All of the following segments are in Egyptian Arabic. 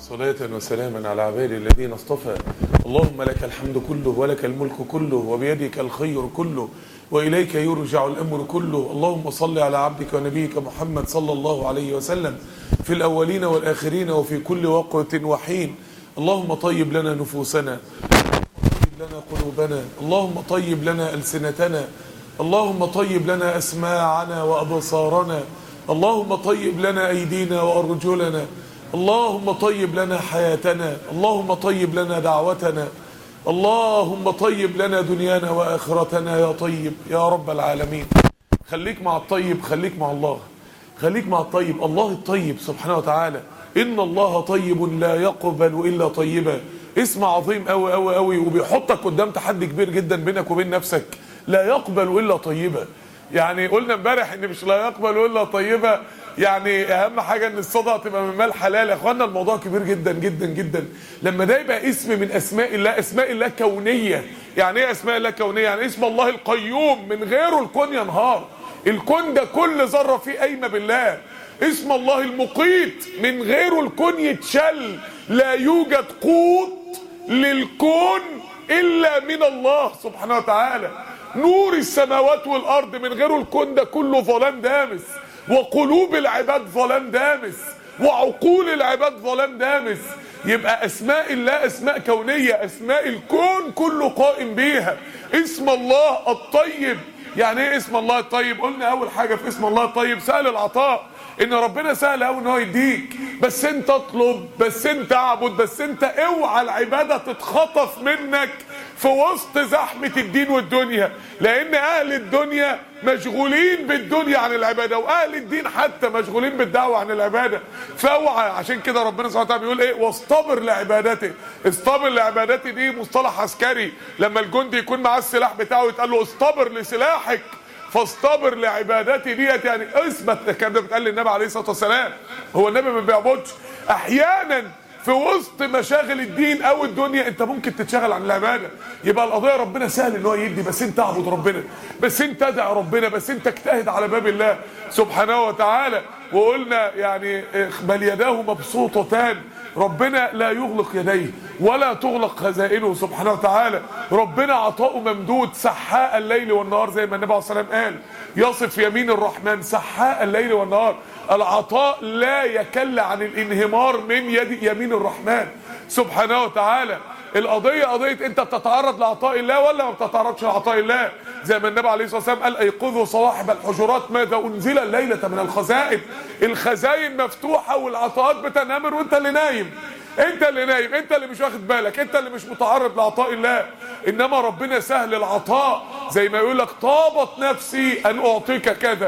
صلاة وسلاما على عباد الذين اصطفى اللهم لك الحمد كله ولك الملك كله وبيدك الخير كله وإليك يرجع الأمر كله اللهم صل على عبدك ونبيك محمد صلى الله عليه وسلم في الأولين والآخرين وفي كل وقت وحين اللهم طيب لنا نفوسنا طيب لنا قلوبنا اللهم طيب لنا ألسنتنا اللهم طيب لنا أسماعنا وأبصارنا اللهم طيب لنا أيدينا وأرجلنا اللهم طيب لنا حياتنا اللهم طيب لنا دعوتنا اللهم طيب لنا دنيانا وآخرتنا يا طيب يا رب العالمين خليك مع الطيب خليك مع الله خليك مع الطيب الله الطيب سبحانه وتعالى إن الله طيب لا يقبل إلا طيبا اسم عظيم قوي قوي قوي وبيحطك قدام تحدي كبير جدا بينك وبين نفسك لا يقبل إلا طيبا يعني قلنا امبارح ان مش لا يقبل الا طيبه يعني اهم حاجه ان الصدقه تبقى من مال حلال يا اخوانا الموضوع كبير جدا جدا جدا لما ده يبقى اسم من اسماء الله اسماء الله كونيه يعني ايه اسماء الله كونيه يعني اسم الله القيوم من غيره الكون ينهار الكون ده كل ذره فيه قايمه بالله اسم الله المقيت من غيره الكون يتشل لا يوجد قوت للكون الا من الله سبحانه وتعالى نور السماوات والارض من غيره الكون ده كله ظلام دامس وقلوب العباد ظلام دامس وعقول العباد ظلام دامس يبقى اسماء الله اسماء كونيه اسماء الكون كله قائم بيها اسم الله الطيب يعني ايه اسم الله الطيب قلنا اول حاجه في اسم الله الطيب سهل العطاء ان ربنا سهل قوي ان هو يديك بس انت اطلب بس انت اعبد بس انت اوعى العباده تتخطف منك في وسط زحمه الدين والدنيا لان اهل الدنيا مشغولين بالدنيا عن العباده واهل الدين حتى مشغولين بالدعوه عن العباده فاوعى عشان كده ربنا سبحانه وتعالى بيقول ايه واصطبر لعبادته اصطبر لعبادته دي مصطلح عسكري لما الجندي يكون معاه السلاح بتاعه يتقال له اصطبر لسلاحك فاصطبر لعبادتي ديت يعني اثبت الكلام ده بيتقال للنبي عليه الصلاه والسلام هو النبي ما بيعبدش احيانا في وسط مشاغل الدين او الدنيا انت ممكن تتشغل عن العباده يبقى القضيه ربنا سهل ان هو يدي بس انت اعبد ربنا بس انت ادعي ربنا بس انت اجتهد على باب الله سبحانه وتعالى وقلنا يعني بل يداه مبسوطتان ربنا لا يغلق يديه ولا تغلق خزائنه سبحانه وتعالى ربنا عطاؤه ممدود سحاء الليل والنهار زي ما النبي عليه الصلاه والسلام قال يصف يمين الرحمن سحاء الليل والنهار العطاء لا يكل عن الانهمار من يد يمين الرحمن سبحانه وتعالى القضية قضية انت بتتعرض لعطاء الله ولا ما بتتعرضش لعطاء الله زي ما النبي عليه الصلاة والسلام قال ايقظوا صواحب الحجرات ماذا انزل الليلة من الخزائن الخزائن مفتوحة والعطاءات بتنامر وانت اللي نايم انت اللي نايم انت اللي مش واخد بالك انت اللي مش متعرض لعطاء الله انما ربنا سهل العطاء زي ما يقول لك طابت نفسي ان اعطيك كذا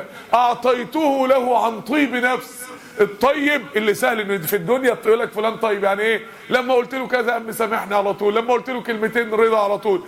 اعطيته له عن طيب نفس الطيب اللي سهل انه في الدنيا تقول لك فلان طيب يعني ايه لما قلت له كذا قام سامحني على طول لما قلت له كلمتين رضا على طول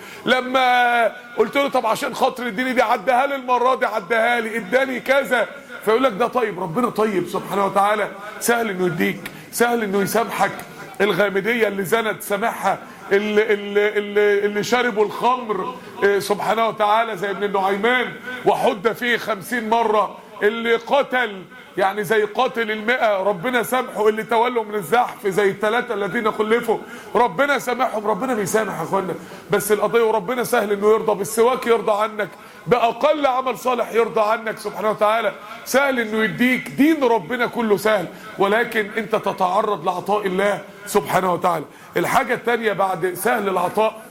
لما قلت له طب عشان خاطر اديني دي عدها لي المره دي عدها لي اداني كذا فيقول لك ده طيب ربنا طيب سبحانه وتعالى سهل انه يديك سهل انه يسامحك الغامديه اللي زنت سامحها اللي, اللي, اللي, اللي شربوا الخمر سبحانه وتعالى زي ابن النعيمان وحد فيه خمسين مرة اللي قتل يعني زي قاتل المئة ربنا سامحه اللي تولوا من الزحف زي الثلاثة الذين خلفوا ربنا سامحهم ربنا بيسامح يا اخوانا بس القضية وربنا سهل انه يرضى بالسواك يرضى عنك بأقل عمل صالح يرضى عنك سبحانه وتعالى سهل انه يديك دين ربنا كله سهل ولكن انت تتعرض لعطاء الله سبحانه وتعالى الحاجة الثانية بعد سهل العطاء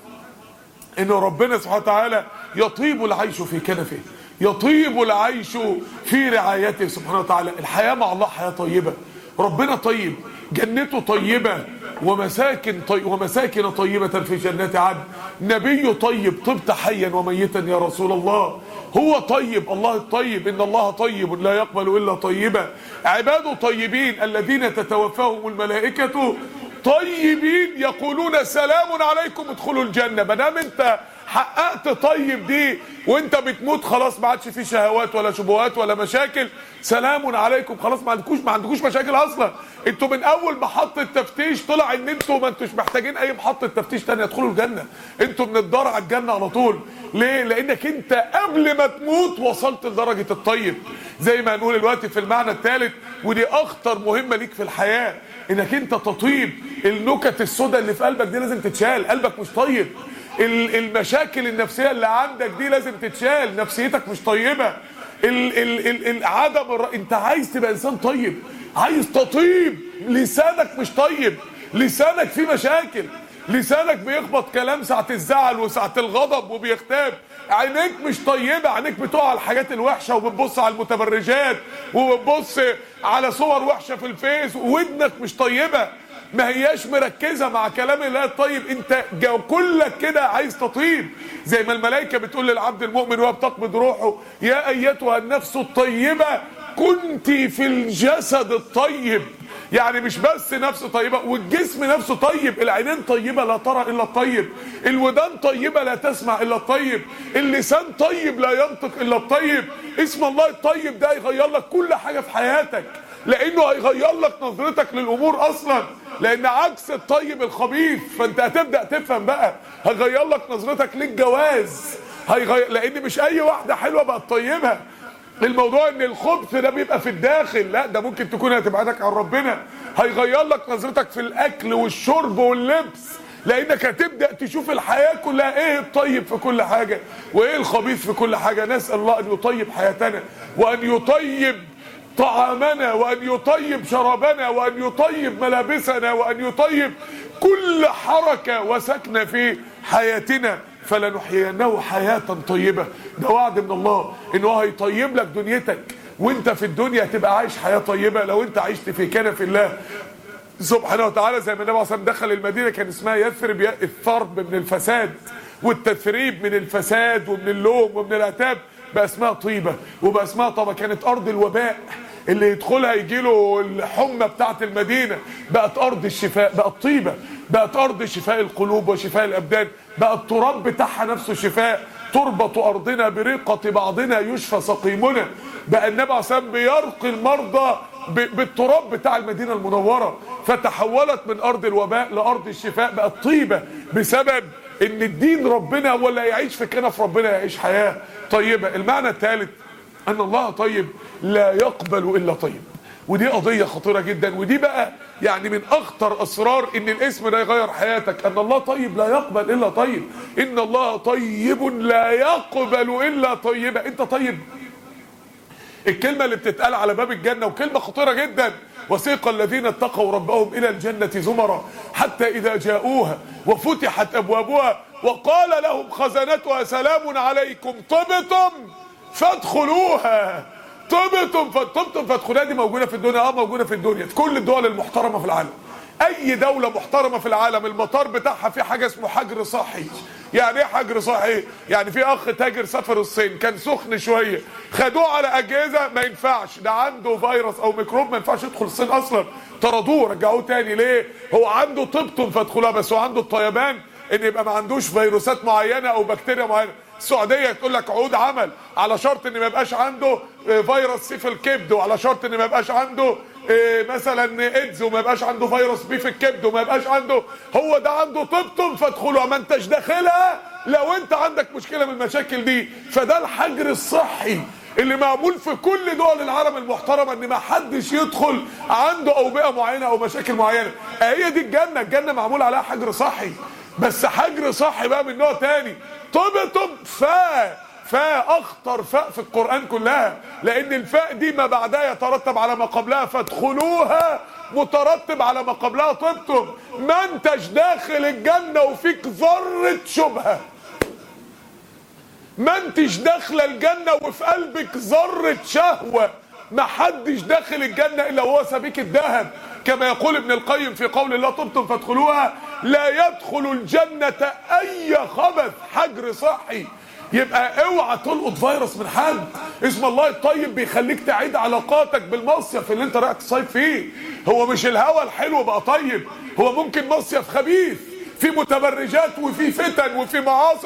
انه ربنا سبحانه وتعالى يطيب العيش في كنفه يطيب العيش في رعايته سبحانه وتعالى الحياة مع الله حياة طيبة ربنا طيب جنته طيبة ومساكن طي ومساكن طيبة في جنات عدن نبي طيب طبت حيا وميتا يا رسول الله هو طيب الله الطيب إن الله طيب لا يقبل إلا طيبا عباده طيبين الذين تتوفاهم الملائكة طيبين يقولون سلام عليكم ادخلوا الجنة ما دام انت حققت طيب دي وانت بتموت خلاص ما عادش في شهوات ولا شبهات ولا مشاكل سلام عليكم خلاص ما عندكوش ما عندكوش مشاكل اصلا انتوا من اول محطه تفتيش طلع ان انتوا ما انتوش محتاجين اي محطه تفتيش تانية تدخلوا الجنه انتوا من الدار على الجنه على طول ليه لانك انت قبل ما تموت وصلت لدرجه الطيب زي ما هنقول دلوقتي في المعنى الثالث ودي اخطر مهمه ليك في الحياه انك انت تطيب النكت السوداء اللي في قلبك دي لازم تتشال قلبك مش طيب ال- المشاكل النفسيه اللي عندك دي لازم تتشال نفسيتك مش طيبه ال ال ال ال عدم الر... انت عايز تبقى انسان طيب عايز تطيب لسانك مش طيب لسانك فيه مشاكل لسانك بيخبط كلام ساعة الزعل وساعة الغضب وبيختاب عينيك مش طيبة عينيك بتقع على الحاجات الوحشة وبتبص على المتبرجات وبتبص على صور وحشة في الفيس ودنك مش طيبة ما هياش مركزة مع كلام الله الطيب انت جو كلك كده عايز تطيب زي ما الملائكة بتقول للعبد المؤمن وهو بتقبض روحه يا ايتها النفس الطيبة كنت في الجسد الطيب يعني مش بس نفس طيبة والجسم نفسه طيب العينين طيبة لا ترى إلا الطيب الودان طيبة لا تسمع إلا الطيب اللسان طيب لا ينطق إلا الطيب اسم الله الطيب ده يغير لك كل حاجة في حياتك لأنه هيغير لك نظرتك للأمور أصلا لأن عكس الطيب الخبيث فأنت هتبدأ تفهم بقى هيغير لك نظرتك للجواز هيغير لأن مش أي واحدة حلوة بقت طيبة الموضوع ان الخبث ده بيبقى في الداخل لا ده ممكن تكون هتبعدك عن ربنا هيغير لك نظرتك في الاكل والشرب واللبس لانك هتبدا تشوف الحياه كلها ايه الطيب في كل حاجه وايه الخبيث في كل حاجه نسال الله ان يطيب حياتنا وان يطيب طعامنا وان يطيب شرابنا وان يطيب ملابسنا وان يطيب كل حركه وسكنه في حياتنا فلنحيينه حياة طيبة ده وعد من الله ان هو هيطيب لك دنيتك وانت في الدنيا هتبقى عايش حياة طيبة لو انت عشت في كنف الله سبحانه وتعالى زي ما النبي صلى الله عليه وسلم دخل المدينة كان اسمها يثرب الثرب من الفساد والتثريب من الفساد ومن اللوم ومن العتاب بقى اسمها طيبة وبقى اسمها طبعا كانت ارض الوباء اللي يدخلها يجي له الحمى بتاعت المدينه بقت ارض الشفاء بقت طيبه بقت ارض شفاء القلوب وشفاء الابدان بقى التراب بتاعها نفسه شفاء تربة أرضنا برقة بعضنا يشفى سقيمنا بقى النبي عليه الصلاة والسلام بيرقي المرضى ب- بالتراب بتاع المدينة المنورة فتحولت من أرض الوباء لأرض الشفاء بقت طيبة بسبب إن الدين ربنا ولا يعيش في كنف ربنا يعيش حياة طيبة المعنى الثالث ان الله طيب لا يقبل الا طيب ودي قضيه خطيره جدا ودي بقى يعني من اخطر اسرار ان الاسم ده يغير حياتك ان الله طيب لا يقبل الا طيب ان الله طيب لا يقبل الا طيبا انت طيب الكلمه اللي بتتقال على باب الجنه وكلمه خطيره جدا وسيق الذين اتقوا ربهم الى الجنه زمرا حتى اذا جاءوها وفتحت ابوابها وقال لهم خزنتها سلام عليكم طبتم فادخلوها طبتم فطبتم فادخلوها دي موجوده في الدنيا اه موجوده في الدنيا في كل الدول المحترمه في العالم اي دوله محترمه في العالم المطار بتاعها في حاجه اسمه حجر صحي يعني ايه حجر صحي يعني في اخ تاجر سافر الصين كان سخن شويه خدوه على اجهزه ما ينفعش ده عنده فيروس او ميكروب ما ينفعش يدخل الصين اصلا طردوه رجعوه تاني ليه هو عنده طبتم فادخلوها بس هو عنده الطيبان ان يبقى ما عندوش فيروسات معينه او بكتيريا معينه السعوديه تقول لك عقود عمل على شرط ان ما يبقاش عنده آه، فيروس سي في الكبد وعلى شرط ان ما يبقاش عنده آه، مثلا ايدز وما يبقاش عنده فيروس بي في الكبد وما يبقاش عنده هو ده عنده طبتم فادخلوا ما انتش داخلها لو انت عندك مشكله من المشاكل دي فده الحجر الصحي اللي معمول في كل دول العالم المحترمه ان ما حدش يدخل عنده اوبئه معينه او مشاكل معينه هي دي الجنه الجنه معمول عليها حجر صحي بس حجر صحي بقى من نوع تاني طبتم فا فاء اخطر فاء في القران كلها لان الفاء دي ما بعدها يترتب على ما قبلها فادخلوها مترتب على ما قبلها طبتم ما انتش داخل الجنه وفيك ذره شبهه ما انتش داخله الجنه وفي قلبك ذره شهوه ما حدش داخل الجنه الا وهو سبيك الذهب كما يقول ابن القيم في قول الله طبتم فادخلوها لا يدخل الجنه اي خبث حجر صحي يبقى اوعى تلقط فيروس من حد اسم الله الطيب بيخليك تعيد علاقاتك بالمصيف اللي انت رايح تصيف فيه هو مش الهوا الحلو بقى طيب هو ممكن مصيف خبيث في متبرجات وفي فتن وفي معاصي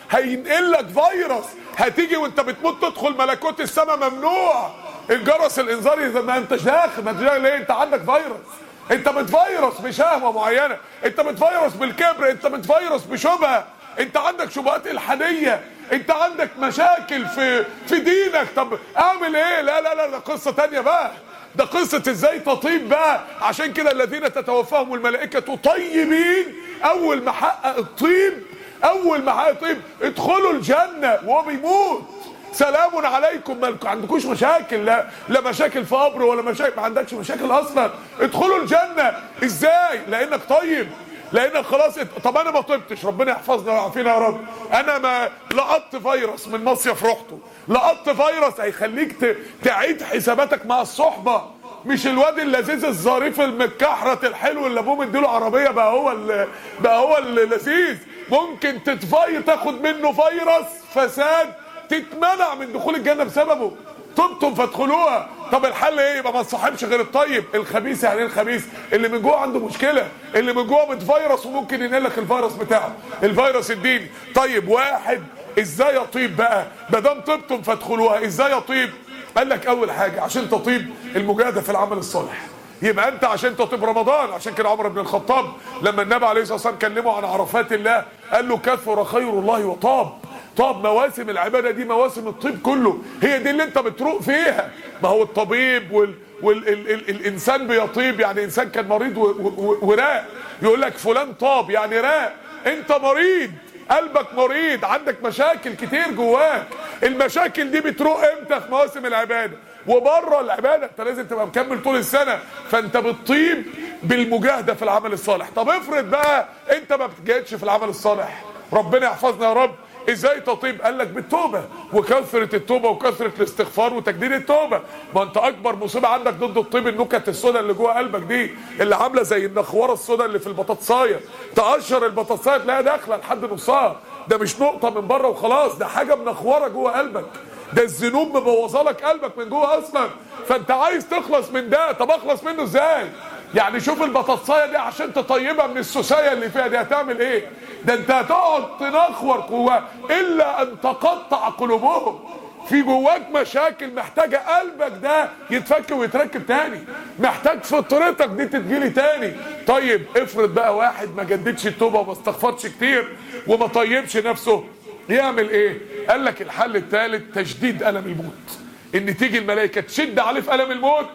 هينقل لك فيروس هتيجي وانت بتموت تدخل ملكوت السماء ممنوع الجرس الانذاري اذا ما انتش داخل ما انتش داخل ليه انت عندك فيروس انت متفيروس بشهوه معينه انت متفيروس بالكبر انت متفيروس بشبهه انت عندك شبهات الحاديه انت عندك مشاكل في في دينك طب اعمل ايه لا لا لا ده قصه تانية بقى ده قصة ازاي تطيب بقى عشان كده الذين تتوفاهم الملائكة طيبين اول ما حقق الطيب اول ما حقق الطيب ادخلوا الجنة وهو بيموت سلام عليكم ما عندكوش مشاكل لا لا مشاكل في قبر ولا مشاكل ما عندكش مشاكل اصلا ادخلوا الجنة ازاي لانك طيب لانك خلاص طب انا ما طبتش ربنا يحفظنا ويعافينا يا رب انا ما لقطت فيروس من مصيف رحته لقطت فيروس هيخليك تعيد حساباتك مع الصحبه مش الواد اللذيذ الظريف المتكحرت الحلو اللي ابوه مديله عربيه بقى هو اللي بقى هو اللذيذ ممكن تتفي تاخد منه فيروس فساد تتمنع من دخول الجنه بسببه طبتم فادخلوها طب الحل ايه يبقى ما تصاحبش غير الطيب الخبيث يعني ايه الخبيث اللي من جوه عنده مشكله اللي من جوه متفيروس وممكن ينقل لك الفيروس بتاعه الفيروس الديني طيب واحد ازاي يطيب بقى ما دام طبتم فادخلوها ازاي يطيب قال لك اول حاجه عشان تطيب المجاهده في العمل الصالح يبقى انت عشان تطيب رمضان عشان كده عمر بن الخطاب لما النبي عليه الصلاه والسلام كلمه عن عرفات الله قال له كثر خير الله وطاب طب مواسم العباده دي مواسم الطيب كله هي دي اللي انت بتروق فيها ما هو الطبيب وال وال ال ال الانسان بيطيب يعني انسان كان مريض وراق يقول لك فلان طاب يعني راق انت مريض قلبك مريض عندك مشاكل كتير جواك المشاكل دي بتروق امتى في مواسم العباده وبره العباده انت لازم تبقى مكمل طول السنه فانت بتطيب بالمجاهده في العمل الصالح طب افرض بقى انت ما بتجاهدش في العمل الصالح ربنا يحفظنا يا رب ازاي تطيب قال لك بالتوبه وكثره التوبه وكثره الاستغفار وتجديد التوبه ما انت اكبر مصيبه عندك ضد الطيب النكت السوداء اللي جوه قلبك دي اللي عامله زي النخوره السوداء اللي في البطاطسايه تقشر البطاطسايه تلاقيها داخله لحد نصها ده مش نقطه من بره وخلاص ده حاجه منخوره جوه قلبك ده الذنوب مبوظه لك قلبك من جوه اصلا فانت عايز تخلص من ده طب اخلص منه ازاي يعني شوف البطاطسايه دي عشان تطيبها من السوسايه اللي فيها دي هتعمل ايه ده انت هتقعد تنخور جواه الا ان تقطع قلوبهم في جواك مشاكل محتاجة قلبك ده يتفك ويتركب تاني محتاج فطرتك دي تتجيلي تاني طيب افرض بقى واحد ما جددش التوبة وما استغفرش كتير وما طيبش نفسه يعمل ايه قال لك الحل الثالث تشديد ألم الموت ان تيجي الملائكة تشد عليه في ألم الموت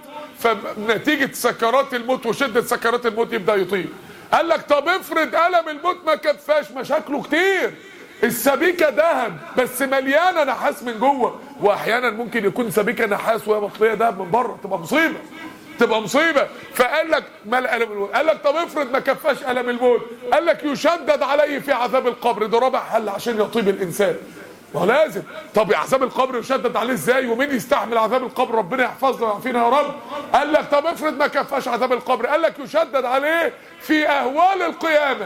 فنتيجة سكرات الموت وشدة سكرات الموت يبدأ يطيب قال لك طب افرض ألم الموت ما كفاش مشاكله كتير السبيكة ذهب بس مليانة نحاس من جوه واحيانا ممكن يكون سبيكة نحاس وهي مطلية ذهب من بره تبقى مصيبة تبقى مصيبة فقال لك ما الألم الموت قال لك طب افرض ما كفاش ألم الموت قال لك يشدد عليه في عذاب القبر ده رابع حل عشان يطيب الإنسان ما هو لازم طب عذاب القبر يشدد عليه ازاي ومين يستحمل عذاب القبر ربنا يحفظنا ويعافينا يا رب قال لك طب افرض ما كفاش عذاب القبر قال لك يشدد عليه في اهوال القيامه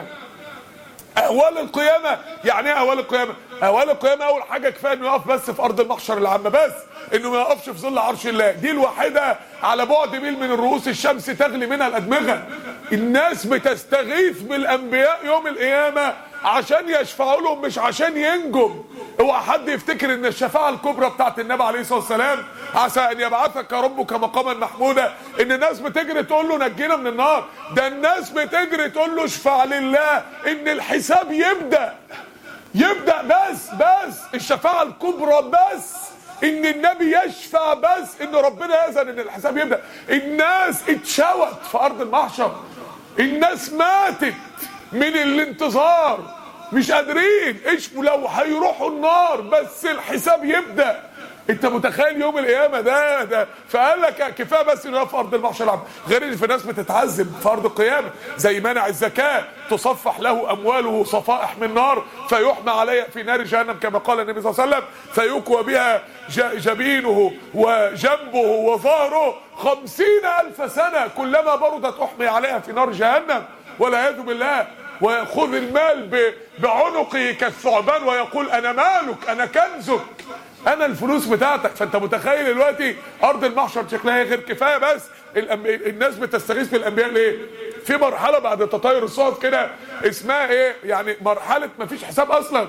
اهوال القيامه يعني ايه اهوال القيامه اهوال القيامه اول حاجه كفايه انه يقف بس في ارض المحشر العامه بس انه ما يقفش في ظل عرش الله دي الوحيده على بعد ميل من الرؤوس الشمس تغلي منها الادمغه الناس بتستغيث بالانبياء يوم القيامه عشان يشفعوا لهم مش عشان ينجم اوعى حد يفتكر ان الشفاعه الكبرى بتاعت النبي عليه الصلاه والسلام عسى ان يبعثك ربك مقاما محمودا ان الناس بتجري تقول له نجينا من النار ده الناس بتجري تقول له اشفع لله ان الحساب يبدا يبدا بس بس الشفاعه الكبرى بس ان النبي يشفع بس ان ربنا يأذن ان الحساب يبدا الناس اتشوت في ارض المحشر الناس ماتت من الانتظار مش قادرين ايش لو هيروحوا النار بس الحساب يبدا انت متخيل يوم القيامه ده ده فقال لك كفايه بس انه في ارض المحشر العام غير ان في ناس بتتعذب في ارض القيامه زي مانع الزكاه تصفح له امواله صفائح من نار فيحمى عليه في نار جهنم كما قال النبي صلى الله عليه وسلم فيكوى بها جبينه وجنبه وظهره خمسين ألف سنة كلما بردت أحمي عليها في نار جهنم والعياذ بالله ويأخذ المال بعنقه كالثعبان ويقول أنا مالك أنا كنزك أنا الفلوس بتاعتك فأنت متخيل دلوقتي أرض المحشر شكلها غير كفاية بس الناس بتستغيث بالأنبياء ليه؟ في مرحلة بعد تطاير الصحف كده اسمها إيه؟ يعني مرحلة مفيش حساب أصلا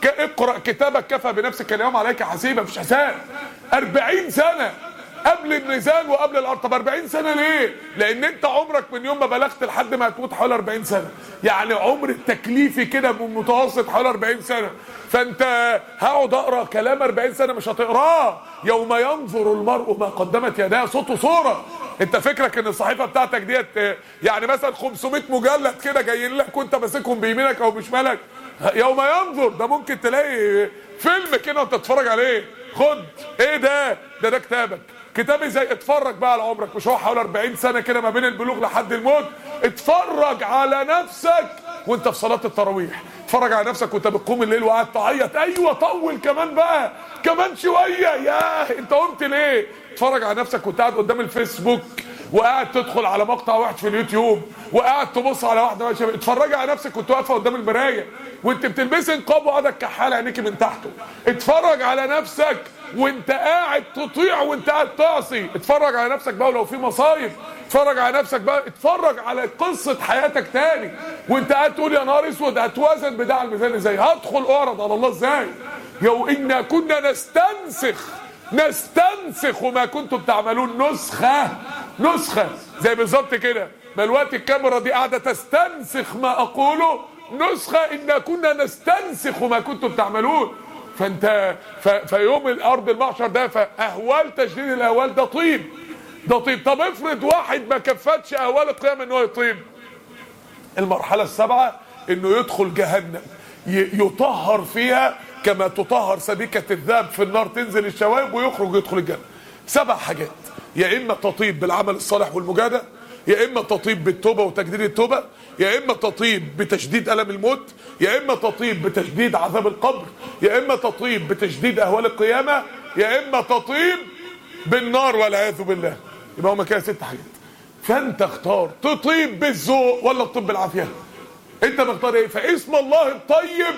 ك- اقرا كتابك كفى بنفسك اليوم عليك حسيبا مفيش حساب 40 سنه قبل الميزان وقبل الارض طب 40 سنه ليه لان انت عمرك من يوم ما بلغت لحد ما هتموت حوالي 40 سنه يعني عمر التكليفي كده متوسط حوالي 40 سنه فانت هقعد اقرا كلام 40 سنه مش هتقراه يوم ينظر المرء ما قدمت يداه صوت وصوره انت فكرك ان الصحيفه بتاعتك ديت آه، يعني مثلا 500 مجلد كده جايين لك وانت ماسكهم بيمينك او بشمالك يوم ينظر ده ممكن تلاقي فيلم كده وانت تتفرج عليه خد ايه ده ده ده كتابك كتابي زي اتفرج بقى على عمرك مش هو حوالي 40 سنه كده ما بين البلوغ لحد الموت اتفرج على نفسك وانت في صلاه التراويح اتفرج على نفسك وانت بتقوم الليل وقاعد تعيط ايوه طول كمان بقى كمان شويه ياه انت قمت ليه اتفرج على نفسك وانت قاعد قدام الفيسبوك وقاعد تدخل على مقطع واحد في اليوتيوب وقاعد تبص على واحده ماشيه اتفرجي على نفسك وانت واقفه قدام المرايه وانت بتلبسي نقاب وقاعده كحاله عينيكي من تحته اتفرج على نفسك وانت قاعد تطيع وانت قاعد تعصي اتفرج على نفسك بقى ولو في مصايب اتفرج على نفسك بقى اتفرج على قصه حياتك تاني وانت قاعد تقول يا نهار اسود هتوازن بتاع الميزان ازاي هدخل اعرض على الله ازاي يو انا كنا نستنسخ نستنسخ وما كنتم تعملون نسخة نسخة زي بالظبط كده ما الوقت الكاميرا دي قاعدة تستنسخ ما أقوله نسخة إنا كنا نستنسخ ما كنتم تعملون فانت ف... فيوم الارض المحشر ده فاهوال تجديد الاهوال ده طيب ده طيب طب افرض واحد ما كفتش اهوال القيامه ان هو يطيب المرحله السابعه انه يدخل جهنم ي- يطهر فيها كما تطهر سبيكه الذهب في النار تنزل الشوائب ويخرج يدخل الجنه سبع حاجات يا اما تطيب بالعمل الصالح والمجاهده يا اما تطيب بالتوبه وتجديد التوبه يا اما تطيب بتشديد الم الموت يا اما تطيب بتشديد عذاب القبر يا اما تطيب بتشديد اهوال القيامه يا اما تطيب بالنار والعياذ بالله يبقى هما كده ست حاجات فانت اختار تطيب بالذوق ولا تطيب بالعافيه انت مختار ايه فاسم الله الطيب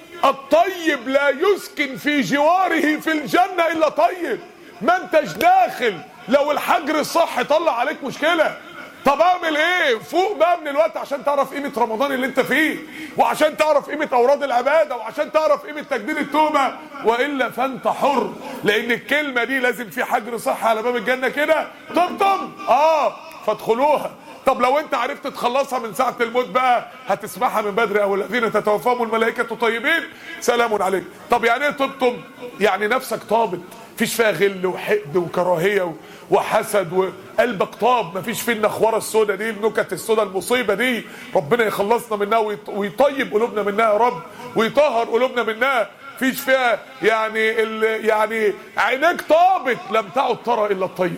الطيب لا يسكن في جواره في الجنة الا طيب ما انتش داخل لو الحجر الصح طلع عليك مشكلة طب اعمل ايه فوق بقى من الوقت عشان تعرف قيمة رمضان اللي انت فيه وعشان تعرف قيمة اوراد العبادة وعشان تعرف قيمة تجديد التوبة والا فانت حر لان الكلمة دي لازم في حجر صح على باب الجنة كده طمطم اه فادخلوها طب لو انت عرفت تخلصها من ساعة الموت بقى هتسمعها من بدري او الذين تتوفاهم الملائكة طيبين سلام عليك طب يعني ايه طبتم يعني نفسك طابت مفيش فيها غل وحقد وكراهية و- وحسد وقلبك طاب مفيش فيه النخوره السوداء دي النكت السوداء المصيبه دي ربنا يخلصنا منها ويط- ويطيب قلوبنا منها يا رب ويطهر قلوبنا منها فيش فيها يعني ال يعني عينيك طابت لم تعد ترى الا الطيب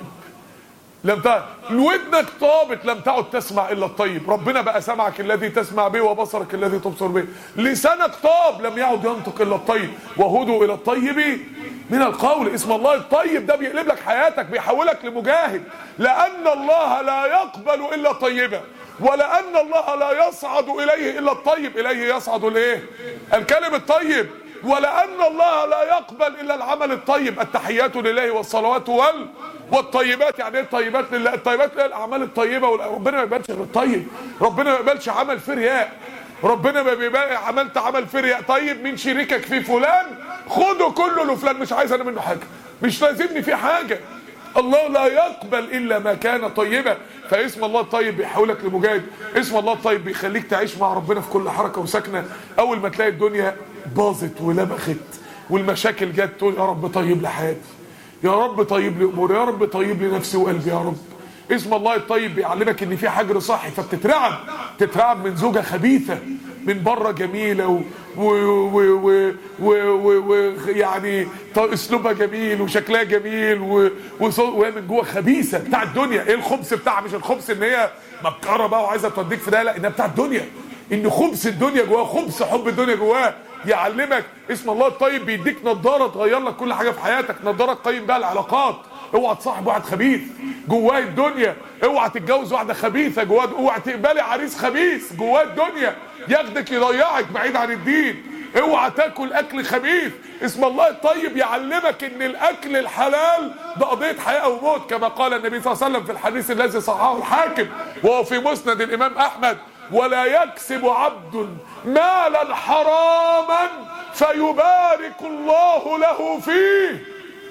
لم تعد ودنك طابت لم تعد تسمع الا الطيب ربنا بقى سمعك الذي تسمع به وبصرك الذي تبصر به لسانك طاب لم يعد ينطق الا الطيب وهدوا الى الطيب من القول اسم الله الطيب ده بيقلب لك حياتك بيحولك لمجاهد لان الله لا يقبل الا طيبا ولان الله لا يصعد اليه الا الطيب اليه يصعد الايه الكلم الطيب ولأن الله لا يقبل إلا العمل الطيب التحيات لله والصلوات وال والطيبات يعني ايه الطيبات لله الطيبات لله الأعمال الطيبة وال- ربنا ما يقبلش غير الطيب ربنا ما يقبلش عمل في رياء ربنا ما بيبقى عملت عمل في رياء طيب مين شريكك في فلان خده كله لفلان مش عايز انا منه حاجة مش لازمني فيه حاجة الله لا يقبل الا ما كان طيبا فاسم الله الطيب بيحولك لمجاهد اسم الله الطيب بيخليك تعيش مع ربنا في كل حركه وسكنه اول ما تلاقي الدنيا باظت ولبخت والمشاكل جت تقول يا رب طيب لي حياتي يا رب طيب لي اموري يا رب طيب لي نفسي وقلبي يا رب اسم الله الطيب بيعلمك ان في حجر صحي فبتترعب تترعب من زوجه خبيثه من بره جميله و و و و و و و يعني ط- اسلوبها جميل وشكلها جميل و وص- وهي من جوه خبيثه بتاع الدنيا ايه الخبث بتاعها مش الخبث ان هي مكره بقى وعايزه توديك في ده لا انها بتاع الدنيا ان خبث الدنيا جواه خبث حب الدنيا جواه يعلمك اسم الله الطيب بيديك نظاره تغير لك كل حاجه في حياتك نظاره تقيم بقى العلاقات اوعى تصاحب واحد خبيث جواه الدنيا اوعى تتجوز واحده خبيثه جواه اوعى تقبلي عريس خبيث جواه الدنيا ياخدك يضيعك بعيد عن الدين اوعى تاكل اكل خبيث اسم الله الطيب يعلمك ان الاكل الحلال ده قضيه حياه وموت كما قال النبي صلى الله عليه وسلم في الحديث الذي صححه الحاكم وهو في مسند الامام احمد ولا يكسب عبد مالا حراما فيبارك الله له فيه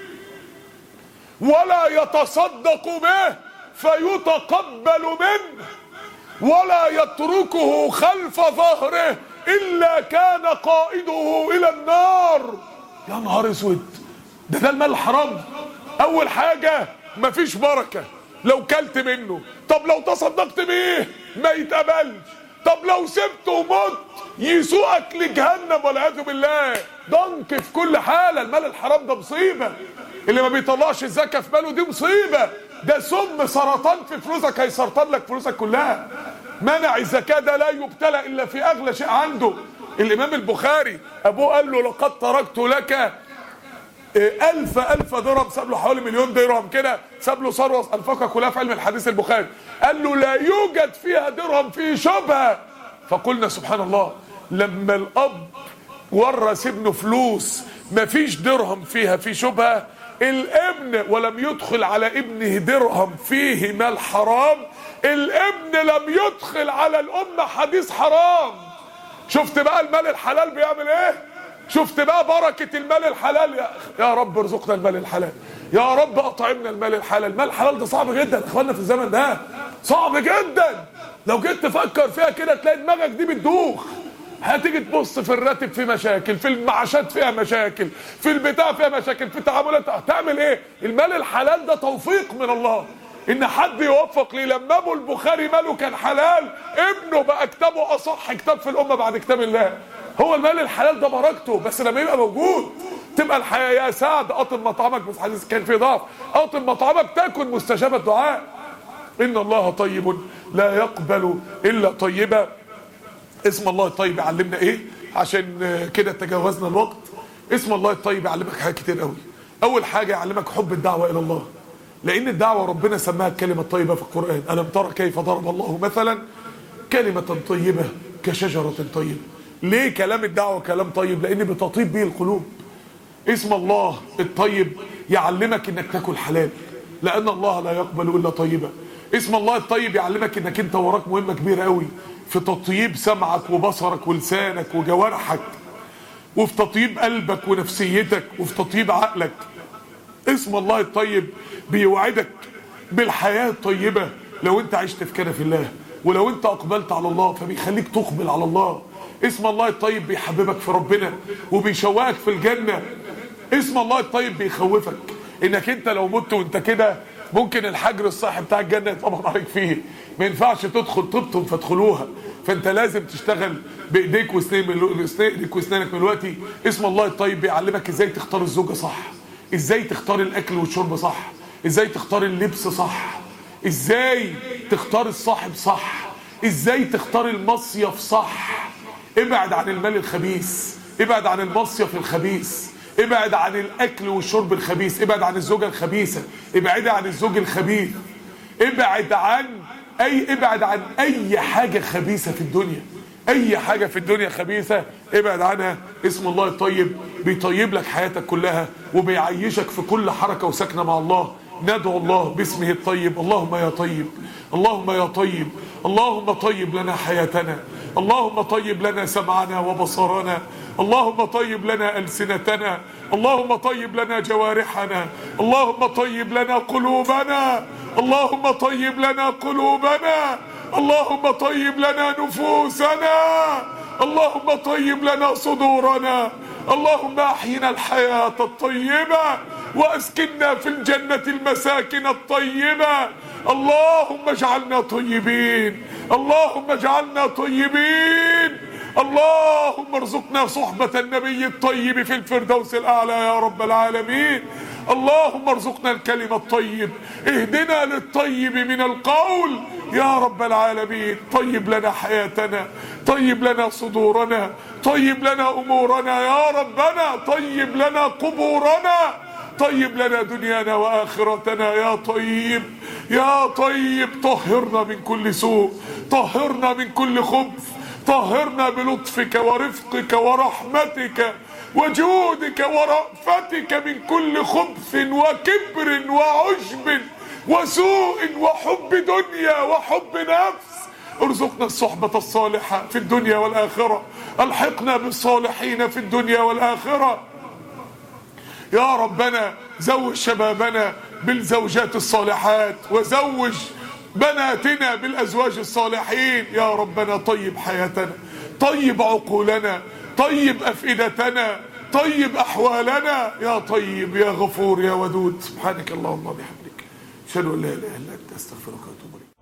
ولا يتصدق به فيتقبل منه ولا يتركه خلف ظهره الا كان قائده الى النار يا نهار اسود ده ده المال الحرام اول حاجه مفيش بركه لو كلت منه طب لو تصدقت بيه ما يتقبلش طب لو سبته ومت يسوقك لجهنم والعياذ بالله ضنك في كل حاله المال الحرام ده مصيبه اللي ما بيطلعش الزكاه في ماله دي مصيبه ده سم سرطان في فلوسك هيسرطن لك فلوسك كلها منع الزكاه ده لا يبتلى الا في اغلى شيء عنده الامام البخاري ابوه قال له لقد تركت لك ألف ألف درهم ساب له حوالي مليون درهم كده ساب له ثروة أنفقها كلها في علم الحديث البخاري قال له لا يوجد فيها درهم فيه شبهة فقلنا سبحان الله لما الأب ورث ابنه فلوس مفيش درهم فيها في شبهة الابن ولم يدخل على ابنه درهم فيه مال حرام الابن لم يدخل على الأمة حديث حرام شفت بقى المال الحلال بيعمل ايه شفت بقى بركة المال الحلال يا, يا رب ارزقنا المال الحلال يا رب اطعمنا المال الحلال المال الحلال ده صعب جدا اخوانا في الزمن ده صعب جدا لو جيت تفكر فيها كده تلاقي دماغك دي بتدوخ هتيجي تبص في الراتب في مشاكل في المعاشات فيها مشاكل في البتاع فيها مشاكل في التعاملات هتعمل ايه المال الحلال ده توفيق من الله ان حد يوفق لي لما ابو البخاري ماله كان حلال ابنه بقى كتابه اصح كتاب في الامه بعد كتاب الله هو المال الحلال ده بركته بس لما يبقى موجود تبقى الحياه يا سعد قاطم مطعمك بس حديث كان في ضعف قاطم مطعمك تكن مستجاب الدعاء ان الله طيب لا يقبل الا طيبا اسم الله الطيب يعلمنا ايه عشان كده تجاوزنا الوقت اسم الله الطيب يعلمك حاجات كتير قوي اول حاجه يعلمك حب الدعوه الى الله لان الدعوه ربنا سماها الكلمه الطيبه في القران الم ترى كيف ضرب الله مثلا كلمه طيبه كشجره طيبه ليه كلام الدعوه كلام طيب لان بتطيب به القلوب اسم الله الطيب يعلمك انك تاكل حلال لان الله لا يقبل الا طيبا اسم الله الطيب يعلمك انك انت وراك مهمه كبيره قوي في تطيب سمعك وبصرك ولسانك وجوارحك وفي تطيب قلبك ونفسيتك وفي تطيب عقلك اسم الله الطيب بيوعدك بالحياة الطيبة لو انت عشت في كنف الله ولو انت اقبلت على الله فبيخليك تقبل على الله اسم الله الطيب بيحببك في ربنا وبيشوقك في الجنة اسم الله الطيب بيخوفك انك انت لو مت وانت كده ممكن الحجر الصحي بتاع الجنة يتطبق عليك فيه ما ينفعش تدخل طبتم فادخلوها فانت لازم تشتغل بايديك واسنانك ايديك واسنانك من دلوقتي اسم الله الطيب بيعلمك ازاي تختار الزوجة صح ازاي تختار الاكل والشرب صح ازاي تختار اللبس صح ازاي تختار الصاحب صح ازاي تختار المصيف صح ابعد عن المال الخبيث ابعد عن المصيف الخبيث ابعد عن الاكل والشرب الخبيث ابعد عن الزوجة الخبيثة ابعد عن الزوج الخبيث ابعد عن اي ابعد عن اي حاجة خبيثة في الدنيا اي حاجة في الدنيا خبيثة ابعد عنها اسم الله الطيب بيطيب لك حياتك كلها وبيعيشك في كل حركة وسكنة مع الله ندعو الله باسمه الطيب اللهم يا طيب اللهم يا طيب اللهم طيب لنا حياتنا اللهم طيب لنا سمعنا وبصرنا اللهم طيب لنا ألسنتنا اللهم طيب لنا جوارحنا اللهم طيب لنا قلوبنا اللهم طيب لنا قلوبنا اللهم طيب لنا نفوسنا اللهم طيب لنا صدورنا اللهم احينا الحياة الطيبة واسكننا في الجنة المساكن الطيبة اللهم اجعلنا طيبين اللهم اجعلنا طيبين اللهم ارزقنا صحبة النبي الطيب في الفردوس الأعلى يا رب العالمين اللهم ارزقنا الكلمة الطيب اهدنا للطيب من القول يا رب العالمين طيب لنا حياتنا طيب لنا صدورنا طيب لنا أمورنا يا ربنا طيب لنا قبورنا طيب لنا دنيانا وآخرتنا يا طيب يا طيب طهرنا من كل سوء طهرنا من كل خبث طهرنا بلطفك ورفقك ورحمتك وجودك ورأفتك من كل خبث وكبر وعجب وسوء وحب دنيا وحب نفس ارزقنا الصحبة الصالحة في الدنيا والآخرة الحقنا بالصالحين في الدنيا والآخرة يا ربنا زوج شبابنا بالزوجات الصالحات وزوج بناتنا بالأزواج الصالحين يا ربنا طيب حياتنا طيب عقولنا طيب أفئدتنا طيب أحوالنا يا طيب يا غفور يا ودود سبحانك اللهم وبحمدك أشهد أن لا إله إلا أنت أستغفرك وأتوب إليك